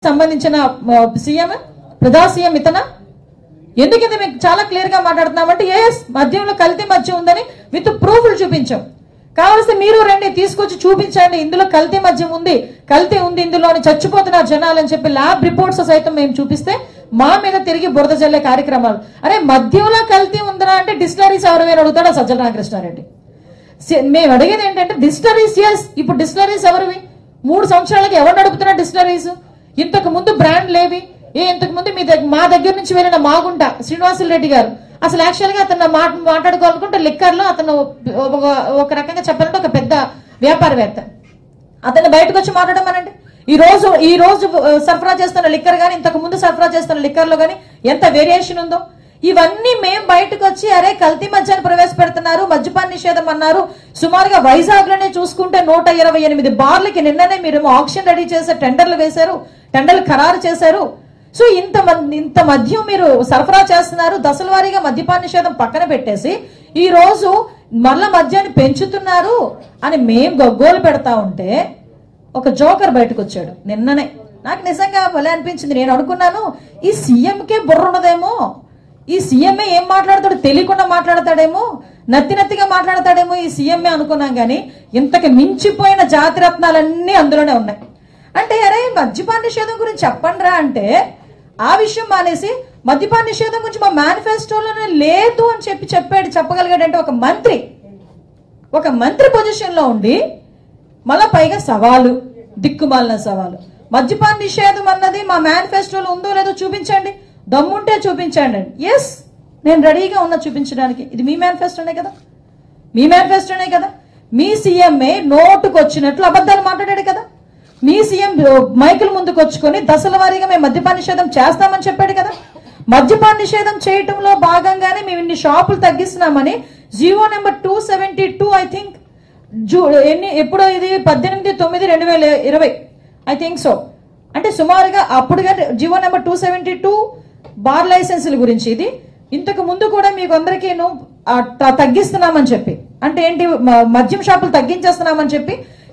సంబంధించిన సీఎం ప్రజా సీఎం ఇతనా ఎందుకు ఇది మీకు చాలా క్లియర్ గా మాట్లాడుతున్నామంటే ఎస్ మద్యంలో కల్తీ మద్యం ఉందని విత్ ప్రూఫ్లు చూపించాం కావాల్సి మీరు రండి తీసుకొచ్చి చూపించండి ఇందులో కల్తీ మద్యం ఉంది కల్తీ ఉంది ఇందులో అని చచ్చిపోతున్నారు జనాలు అని చెప్పి ల్యాబ్ రిపోర్ట్స్ సైతం మేము చూపిస్తే మా మీద తిరిగి బురద జల్లే కార్యక్రమాలు అరే మద్యంలో కల్తీ ఉందా అంటే డిస్టిలరీస్ ఎవరు అడుగుతాడా సజ్జల రామకృష్ణారెడ్డి సి- మేము అడిగేది ఏంటంటే డిస్టిలరీస్ ఎస్ ఇప్పుడు డిస్టిలరీస్ ఎవరివి మూడు సంవత్సరాలకి ఎవరు నడుపుతున్న డిస్టిలరీస్ ఇంతకు ముందు బ్రాండ్ లేవి ఏ ఇంతకు ముందు మీ దగ్గర మా దగ్గర నుంచి వెళ్ళిన మాగుంట శ్రీనివాసులు రెడ్డి గారు అసలు యాక్చువల్ గా అతను మాట మాట్లాడుకోవాలనుకుంటే లిక్కర్ లో అతను ఒక- ఒక రకంగా చెప్పాలంటే ఒక పెద్ద వ్యాపారవేత్త అతన్ని బయటకు వచ్చి మాట్లాడమనండి ఈ రోజు ఈ రోజు ఆ, సరఫరా చేస్తున్న లిక్కర్ గానీ ఇంతకు ముందు సరఫరా చేస్తున్న లిక్కర్ లో గానీ ఎంత వేరియేషన్ ఉందో ఇవన్నీ మేం బయటకు వచ్చి అరే కల్తీ మద్యాన్ని ప్రవేశపెడుతున్నారు మద్యపాన నిషేధం అన్నారు సుమారుగా వైజాగ్ లోనే చూసుకుంటే నూట ఇరవై ఎనిమిది బార్లకి నిన్ననే మీరు ఆప్షన్ రెడీ చేశారు టెండర్లు వేశారు టెండర్లు ఖరారు చేశారు సో ఇంత మంది ఇంత మద్యం మీరు సరఫరా చేస్తున్నారు దశల వారీగా మద్యపాన నిషేధం పక్కన పెట్టేసి ఈ రోజు మళ్ళా మద్యాన్ని పెంచుతున్నారు అని మేం గగ్గోలు పెడతా ఉంటే ఒక జోకర్ బయటకు వచ్చాడు నిన్ననే నాకు నిజంగా భలే అనిపించింది నేను అనుకున్నాను ఈ సీఎంకే బుర్ర ఉన్నదేమో ఈ సీఎంఏ ఏం మాట్లాడతాడు తెలియకుండా మాట్లాడతాడేమో నత్తి నత్తిగా మాట్లాడతాడేమో ఈ సీఎంఏ అనుకున్నాం కానీ ఇంతకు మించిపోయిన జాతిరత్నాలన్నీ అందులోనే ఉన్నాయి అంటే అరే మద్యపాన నిషేధం గురించి చెప్పండిరా అంటే ఆ విషయం మానేసి మద్యపాన నిషేధం గురించి మా మేనిఫెస్టోలోనే లేదు అని చెప్పి చెప్పాడు చెప్పగలిగాడంటే ఒక మంత్రి ఒక మంత్రి పొజిషన్ లో ఉండి మళ్ళా పైగా సవాలు దిక్కుమాలిన సవాలు మద్యపాన నిషేధం అన్నది మా మేనిఫెస్టోలో ఉందో లేదో చూపించండి దమ్ముంటే చూపించండి ఎస్ నేను రెడీగా ఉన్నా చూపించడానికి ఇది మీ మేనిఫెస్టోనే కదా మీ మేనిఫెస్టోనే కదా మీ సీఎంఏ నోటుకు వచ్చినట్లు అబద్ధాలు మాట్లాడాడు కదా మీ సీఎం మైకుల ముందుకు వచ్చుకొని దశల వారీగా మేము మద్యపాన నిషేధం చేస్తామని చెప్పాడు కదా మద్యపాన నిషేధం చేయటంలో భాగంగానే మేము ఇన్ని షాపులు తగ్గిస్తున్నామని GO number two seventy two I think జూ ఎన్ని ఎప్పుడో ఇది పద్దెనిమిది తొమ్మిది రెండు వేల ఇరవై ఐ థింక్ సో అంటే సుమారుగా అప్పుడుగా GO number two seventy two bar లైసెన్సుల గురించి ఇది ఇంతకు ముందు కూడా మీకు అందరికీ తగ్గిస్తున్నామని చెప్పి అంటే ఏంటి మ- మద్యం షాపులు తగ్గించేస్తున్నామని చెప్పి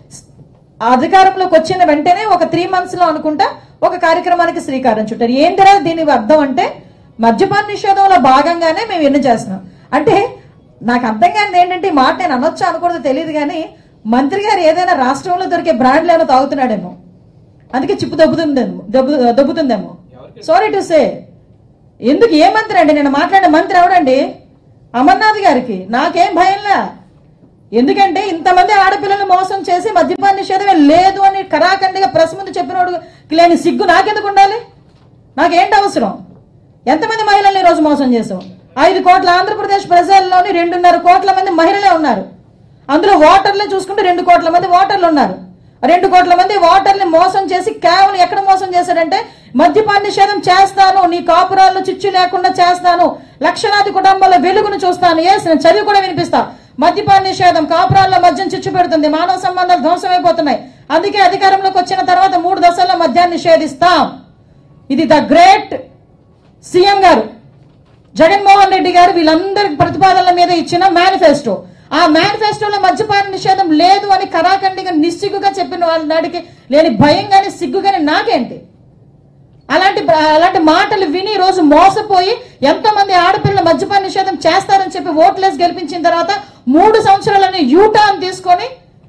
అధికారంలోకి వచ్చిన వెంటనే ఒక త్రీ మంత్స్ లో అనుకుంటా ఒక కార్యక్రమానికి శ్రీకారం చుట్టారు ఏందిరా దీని అర్థం అంటే మద్యపాన నిషేధంలో భాగంగానే మేము ఎన్ని చేస్తున్నాం అంటే నాకు అర్థం కానిది ఏంటంటే ఈ మాట నేను అనొచ్చా అనకూడదు తెలియదు కానీ మంత్రి గారు ఏదైనా రాష్ట్రంలో దొరికే బ్రాండ్లు ఏమైనా తాగుతున్నాడేమో అందుకే చిప్పు దొబ్బుతుందేమో దొబ్బు దొబ్బుతుందేమో సారీ టు సే ఎందుకు ఏ మంత్రి అండి నేను మాట్లాడిన మంత్రి ఎవడండి అమర్నాథ్ గారికి నాకేం భయంలా ఎందుకంటే ఇంతమంది ఆడపిల్లలు మోసం చేసి మద్యపాన నిషేధమే లేదు అని కరాఖండిగా ప్రెస్ ముందు చెప్పినోడు లేని సిగ్గు నాకెందుకు ఉండాలి నాకేంటి అవసరం ఎంతమంది మహిళల్ని ఈ రోజు మోసం చేసాం ఐదు కోట్ల ఆంధ్రప్రదేశ్ ప్రజల్లోని రెండున్నర కోట్ల మంది మహిళలే ఉన్నారు అందులో ఓటర్లే చూసుకుంటే రెండు కోట్ల మంది ఓటర్లు ఉన్నారు రెండు కోట్ల మంది ఓటర్ని మోసం చేసి కేవలం ఎక్కడ మోసం చేశాడంటే మద్యపాన నిషేధం చేస్తాను నీ కాపురాల్లో చిచ్చు లేకుండా చేస్తాను లక్షలాది కుటుంబాల వెలుగును చూస్తాను ఎస్ నేను చదివి కూడా వినిపిస్తా మద్యపాన నిషేధం కాపురాల్లో మద్యం చిచ్చు పెడుతుంది మానవ సంబంధాలు ధ్వంసమైపోతున్నాయి అందుకే అధికారంలోకి వచ్చిన తర్వాత మూడు దశల్లో మద్యాన్ని నిషేధిస్తాం ఇది ద గ్రేట్ సీఎం గారు జగన్మోహన్ రెడ్డి గారు వీళ్ళందరి ప్రతిపాదనల మీద ఇచ్చిన మేనిఫెస్టో ఆ మేనిఫెస్టోలో మద్యపాన నిషేధం లేదు అని కరాఖండిగా నిస్సిగ్గుగా చెప్పిన వాళ్ళ నాటికి లేని భయం గాని సిగ్గు గాని నాకేంటి అలాంటి అలాంటి మాటలు విని ఈ రోజు మోసపోయి ఎంతో మంది ఆడపిల్లల మద్యపాన నిషేధం చేస్తారని చెప్పి ఓట్లేసి గెలిపించిన తర్వాత మూడు సంవత్సరాలని యూటర్న్ తీసుకొని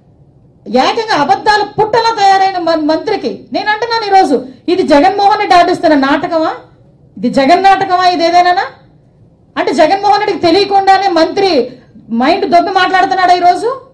ఏకంగా అబద్ధాల పుట్టలా తయారైన మన్- మంత్రికి నేను అంటున్నాను ఈరోజు ఇది జగన్మోహన్ రెడ్డి ఆడిస్తున్న నాటకమా ఇది జగన్ నాటకమా ఇది ఏదైనా అంటే జగన్మోహన్ రెడ్డికి తెలియకుండానే మంత్రి మైండ్ దొబ్బి మాట్లాడుతున్నాడా ఈరోజు